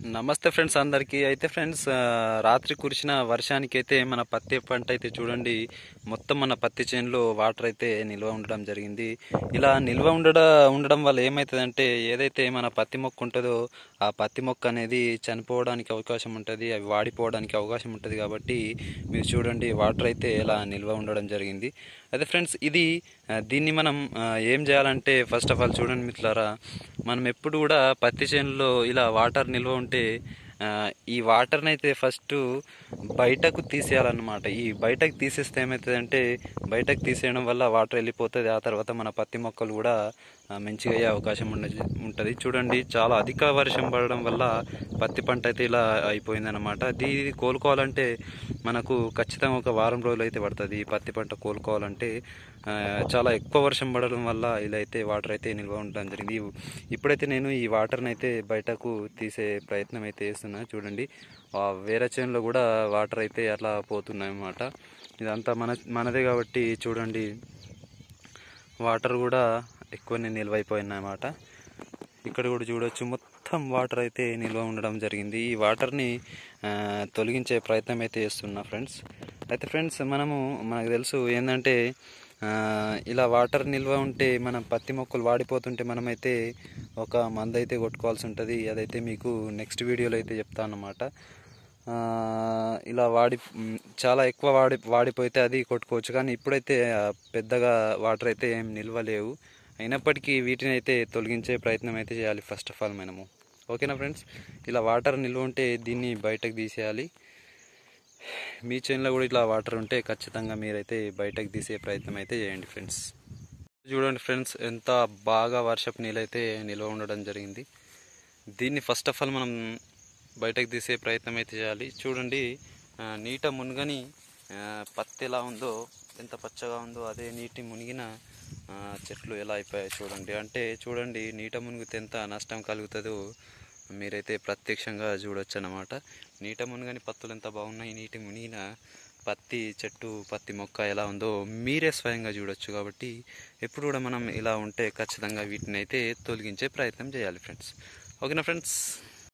నమస్తే ఫ్రెండ్స్ అందరికీ అయితే ఫ్రెండ్స్ ఆ, రాత్రి కురిసిన వర్షానికి అయితే మన పత్తి పంట అయితే చూడండి మొత్తం మన పత్తి చేనులో వాటర్ అయితే నిల్వ ఉండడం జరిగింది ఇలా నిల్వ ఉండడ ఉండడం వల్ల ఏమవుతుందంటే ఏదైతే మన పత్తి మొక్క ఉంటుందో ఆ పత్తి మొక్క అనేది చనిపోవడానికి అవకాశం ఉంటుంది అవి వాడిపోవడానికి అవకాశం ఉంటుంది కాబట్టి మీరు చూడండి వాటర్ అయితే ఇలా నిల్వ ఉండడం జరిగింది అయితే ఫ్రెండ్స్ ఇది ఆ, దీన్ని మనం ఆ, ఏం చేయాలంటే ఫస్ట్ ఆఫ్ ఆల్ చూడండి మిత్రులారా మనం ఎప్పుడు కూడా పత్తి చేనులో ఇలా వాటర్ నిల్వ ఉంటే ఆ, ఈ వాటర్ని అయితే ఫస్ట్ బయటకు తీసేయాలన్నమాట ఈ బయటకు తీసేస్తే ఏమవుతుందంటే బయటకు తీసేయడం వల్ల వాటర్ వెళ్ళిపోతుంది ఆ తర్వాత మన పత్తి మొక్కలు కూడా ఆ, మంచిగా అయ్యే అవకాశం ఉండదు ఉంటుంది చూడండి చాలా అధిక వర్షం పడడం వల్ల పత్తి పంట అయితే ఇలా అయిపోయిందన్నమాట ఇది కోలుకోవాలంటే మనకు ఖచ్చితంగా ఒక వారం రోజులు అయితే పడుతుంది ఈ పత్తి పంట కోలుకోవాలంటే ఆ, చాలా ఎక్కువ వర్షం పడడం వల్ల ఇలా అయితే వాటర్ అయితే నిల్వ ఉండడం జరిగింది ఇవ్- ఇప్పుడైతే నేను ఈ వాటర్ని అయితే బయటకు తీసే ప్రయత్నం అయితే చేస్తున్నా చూడండి ఆ వేరే చేనులో కూడా వాటర్ అయితే అట్లా పోతున్నాయి అన్నమాట ఇదంతా మన మనదే కాబట్టి చూడండి వాటర్ కూడా ఎక్కువనే నిల్వ అయిపోయినాయి అన్నమాట ఇక్కడ కూడా చూడొచ్చు మొత్తం వాటర్ అయితే నిల్వ ఉండడం జరిగింది ఈ వాటర్ని ఆ, తొలగించే ప్రయత్నం అయితే చేస్తున్నా ఫ్రెండ్స్ అయితే ఫ్రెండ్స్ మనము మనకు తెలుసు ఏంటంటే ఆ, ఇలా వాటర్ నిల్వ ఉంటే మనం పత్తి మొక్కలు వాడిపోతుంటే మనమైతే ఒక మందు అయితే కొట్టుకోవాల్సి ఉంటుంది అదైతే మీకు నెక్స్ట్ వీడియోలో అయితే చెప్తాను అన్నమాట ఆ, ఇలా వాడి మ్, చాలా ఎక్కువ వాడి వాడిపోతే అది కొట్టుకోవచ్చు కానీ ఇప్పుడైతే ఆ, పెద్దగా వాటర్ అయితే ఏం నిల్వ లేవు అయినప్పటికీ వీటిని అయితే తొలగించే ప్రయత్నం అయితే చేయాలి ఫస్ట్ ఆఫ్ ఆల్ మనము ఓకేనా ఫ్రెండ్స్ ఇలా వాటర్ నిల్వ ఉంటే దీన్ని బయటకు తీసేయాలి మీ చేనులో కూడా ఇట్లా వాటర్ ఉంటే ఖచ్చితంగా మీరైతే బయటకు తీసే ప్రయత్నం అయితే చేయండి ఫ్రెండ్స్ చూడండి ఫ్రెండ్స్ ఎంత బాగా వర్షపు నీళ్ళైతే నిల్వ ఉండడం జరిగింది దీన్ని ఫస్ట్ ఆఫ్ ఆల్ మనం బయటకు తీసే ప్రయత్నం అయితే చేయాలి చూడండి ఆ, నీట మునుగని ఆ, పత్తి ఎలా ఉందో ఎంత పచ్చగా ఉందో అదే నీటి మునిగిన ఆ, చెట్లు ఎలా అయిపోయాయి చూడండి అంటే చూడండి నీట మునిగితే ఎంత నష్టం కలుగుతుందో మీరైతే ప్రత్యక్షంగా చూడొచ్చు అన్నమాట నీట మునుగని పత్తులు ఎంత బాగున్నాయి నీటి మునిగిన పత్తి చెట్టు పత్తి మొక్క ఎలా ఉందో మీరే స్వయంగా చూడొచ్చు కాబట్టి ఎప్పుడు కూడా మనం ఇలా ఉంటే ఖచ్చితంగా వీటిని అయితే తొలగించే ప్రయత్నం చేయాలి ఫ్రెండ్స్ ఓకేనా ఫ్రెండ్స్